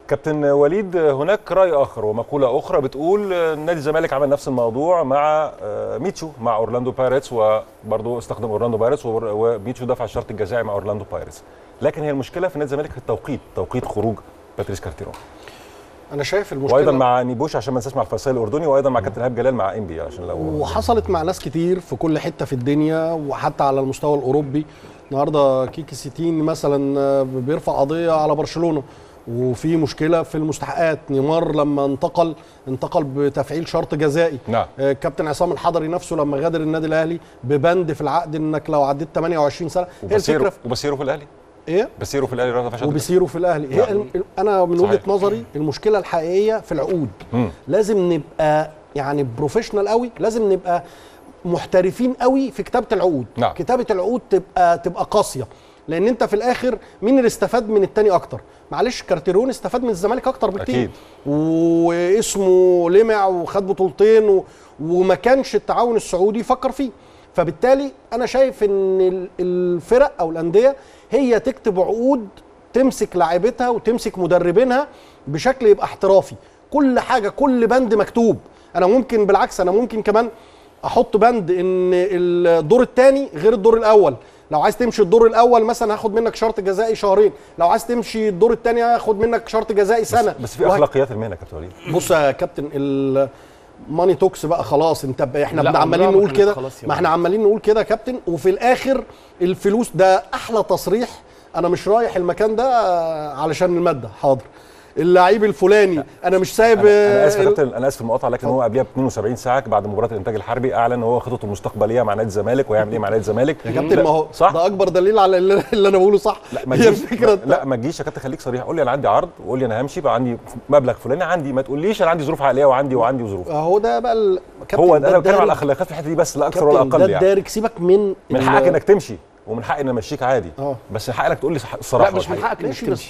كابتن وليد هناك راي اخر ومقوله اخرى بتقول نادي الزمالك عمل نفس الموضوع مع آه، ميتشو مع اورلاندو بايرتس وبرضه استخدم اورلاندو بايرتس وبر- وميتشو دفع الشرط الجزائي مع اورلاندو بايرتس لكن هي المشكله في نادي الزمالك في التوقيت توقيت خروج باتريس كارتيرون انا شايف المشكله وايضا مع نيبوش عشان ما ننساش مع الفيصل الاردني وايضا مع كابتن ايهاب جلال مع انبي عشان لو وحصلت مع ناس كتير في كل حته في الدنيا وحتى على المستوى الاوروبي النهارده كيكي سيتين مثلا آه، بيرفع قضيه على برشلونه وفي مشكله في المستحقات نيمار لما انتقل انتقل بتفعيل شرط جزائي نعم آه، كابتن عصام الحضري نفسه لما غادر النادي الاهلي ببند في العقد انك لو عديت 28 سنه هي وبسيرو الفكره في وبسيرو في الاهلي ايه بسيرو في الاهلي رفع شرط وبيصيروا في الاهلي هي نعم. الم- انا من صحيح. وجهه نظري المشكله الحقيقيه في العقود مم. لازم نبقى يعني بروفيشنال قوي لازم نبقى محترفين قوي في كتابه العقود نعم. كتابه العقود تبقى تبقى قاسيه لان انت في الاخر مين اللي استفاد من التاني اكتر معلش كارتيرون استفاد من الزمالك اكتر بكتير أكيد. واسمه لمع وخد بطولتين و... وما كانش التعاون السعودي يفكر فيه فبالتالي انا شايف ان ال- الفرق او الانديه هي تكتب عقود تمسك لاعبتها وتمسك مدربينها بشكل يبقى احترافي كل حاجه كل بند مكتوب انا ممكن بالعكس انا ممكن كمان احط بند ان الدور الثاني غير الدور الاول لو عايز تمشي الدور الاول مثلا هاخد منك شرط جزائي شهرين لو عايز تمشي الدور الثاني هاخد منك شرط جزائي سنه بس في وهك- اخلاقيات المهنه يا كابتن وليد بص يا كابتن الماني توكس بقى خلاص انت ب... احنا لا، بن- عمالين عمرها ما نقول كانت كده خلاص يا ما احنا عمالين نقول كده يا كابتن وفي الاخر الفلوس ده احلى تصريح انا مش رايح المكان ده علشان الماده حاضر اللعيب الفلاني انا مش سايب انا أنا اسف يا ال- كابتن انا اسف في المقاطعه لكن هو قبلها ب 72 ساعه بعد مباراه الانتاج الحربي اعلن هو خططه المستقبليه مع نادي الزمالك ويعمل ايه مع نادي الزمالك يا كابتن ما هو صح ده اكبر دليل على اللي, اللي انا بقوله صح لا ما هي تجيش الفكره لا ما تجيش يا كابتن خليك صريح قول لي انا عندي عرض وقول لي انا همشي بقى عندي مبلغ فلاني عندي ما تقوليش انا عندي ظروف عائليه وعندي وعندي وظروف هو ده بقى ال... كابتن هو ده انا بتكلم على الدارج- الاخلاقيات في الحته دي بس لا اكثر ولا كابتن اقل ده يعني الدارج سيبك من من ال- حقك انك تمشي ومن حقي ان امشيك عادي اه. بس من حقك انك تقول لي صح- الصراحه لا مش من والحقيقة. حقك انك ماشي بس- تمشي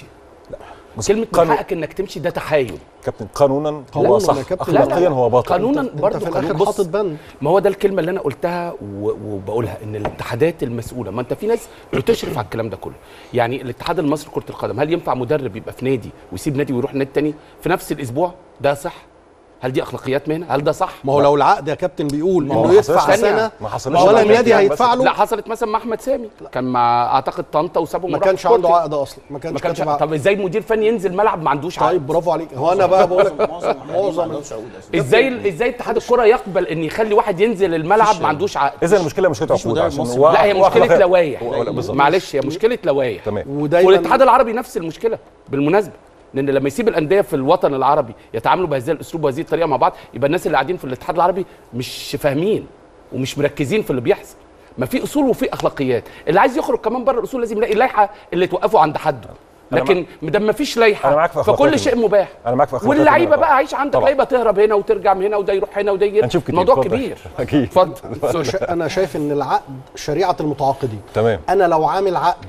بس كلمه من قانون- حقك انك تمشي ده تحايل كابتن قانونا هو قانونا صح يا كابتن. اخلاقيا لا، لا. هو باطل قانونا انت, انت برضه في قانون الاخر بص حاطط بند ما هو ده الكلمه اللي انا قلتها و- وبقولها ان الاتحادات المسؤوله ما انت في ناس بتشرف على الكلام ده كله يعني الاتحاد المصري لكره القدم هل ينفع مدرب يبقى في نادي ويسيب نادي ويروح نادي تاني في نفس الاسبوع ده صح هل دي اخلاقيات مهنه هل ده صح ما هو لو العقد يا كابتن بيقول ما هو انه ما يدفع حصلش. سنه ما حصلش ولا مع النادي الاتحاد هيدفع بس. له لا حصلت مثلا مع احمد سامي كان مع اعتقد طنطا وسابه ما وراح كانش عنده سبورتنج. عقد اصلا ما كانش ما كانش كاتب عقد طب ازاي مدير فني ينزل ملعب ما عندوش عقد طيب برافو عليك هو انا بقى بقول لك معظم معظم معظم عقود اساسا ازاي ازاي اتحاد الكره يقبل ان يخلي واحد ينزل الملعب ما عندوش عقد اذا المشكله مشكله مفيش عقود مدرب عشان مصري. هو- لا هي هو مشكله أخلاقيات. لوائح هو- لا، بالظبط. معلش هي مشكله لوائح تمام ودايما والاتحاد العربي نفس المشكله بالمناسبه لان لما يسيب الانديه في الوطن العربي يتعاملوا بهذا الاسلوب وهذه الطريقه مع بعض يبقى الناس اللي قاعدين في الاتحاد العربي مش فاهمين ومش مركزين في اللي بيحصل ما في اصول وفي اخلاقيات اللي عايز يخرج كمان بره الاصول لازم يلاقي اللائحه اللي توقفه عند حده أنا لكن ده ما فيش لائحه أنا معاك في أخلاقيات فكل شيء النادي. مباح انا معاك في اخلاقيات واللعيبه النادي بقى عايش عندك طبعاً. لعيبه تهرب هنا وترجع من هنا وده يروح هنا وده يجي هنشوف كتير الموضوع اتفضل. كبير اكيد اتفضل ش- انا شايف ان العقد شريعه المتعاقدين تمام انا لو عامل عقد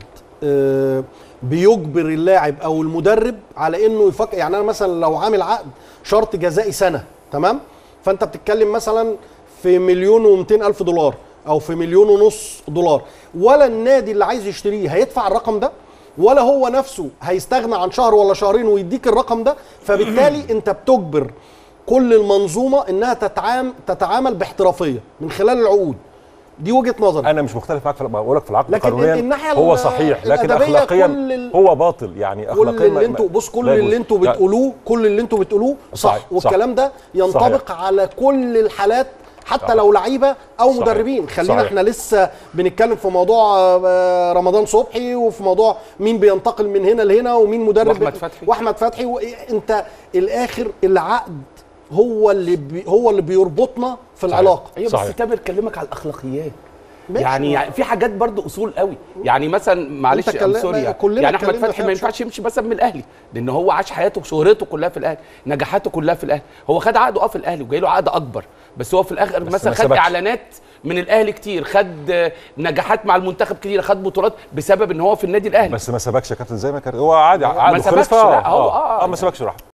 آه، بيجبر اللاعب او المدرب على انه يفكر يعني انا مثلا لو عامل عقد شرط جزائي سنه تمام فانت بتتكلم مثلا في مليون و200 الف دولار او في مليون ونص دولار ولا النادي اللي عايز يشتريه هيدفع الرقم ده ولا هو نفسه هيستغنى عن شهر ولا شهرين ويديك الرقم ده فبالتالي انت بتجبر كل المنظومه انها تتعامل تتعامل باحترافيه من خلال العقود دي وجهه نظري انا مش مختلف معاك في بقول لك في العقد لكن قانونيا الناحية هو ال- صحيح لكن الأدبية اخلاقيا كل ال- هو باطل يعني كل اخلاقيا ما- اللي انتوا بص كل لا يجوز. اللي انتوا لا. بتقولوه كل اللي انتوا بتقولوه صح, صحيح، صح. والكلام ده ينطبق على كل الحالات حتى صحيح. لو لعيبه او صحيح. مدربين خلينا صحيح. احنا لسه بنتكلم في موضوع آه، رمضان صبحي وفي موضوع مين بينتقل من هنا لهنا ومين مدرب وأحمد فتحي. واحمد فتحي وانت الاخر العقد هو اللي بي هو اللي بيربطنا في العلاقه ايوه صحيح. بس تامر كلمك على الاخلاقيات ماشي. يعني, يعني في حاجات برضو اصول قوي يعني مثلا معلش أنت يا كلم- سوري كلنا يعني احمد اتكلمنا فتحي فيها ما بشكل- ينفعش يمشي مثلا من الاهلي لان هو عاش حياته شهرته كلها في الاهلي نجاحاته كلها في الاهلي هو خد عقده اه في الاهلي وجاي له عقد اكبر بس هو في الاخر بس مثلا ما خد سبقش. اعلانات من الاهلي كتير خد آه، نجاحات مع المنتخب كتير خد بطولات بسبب ان هو في النادي الاهلي بس ما سبقش يا كابتن زي ما كان هو عادي عقده سبقش، خلص لا، هو- اه آه، اه ما سبقش راح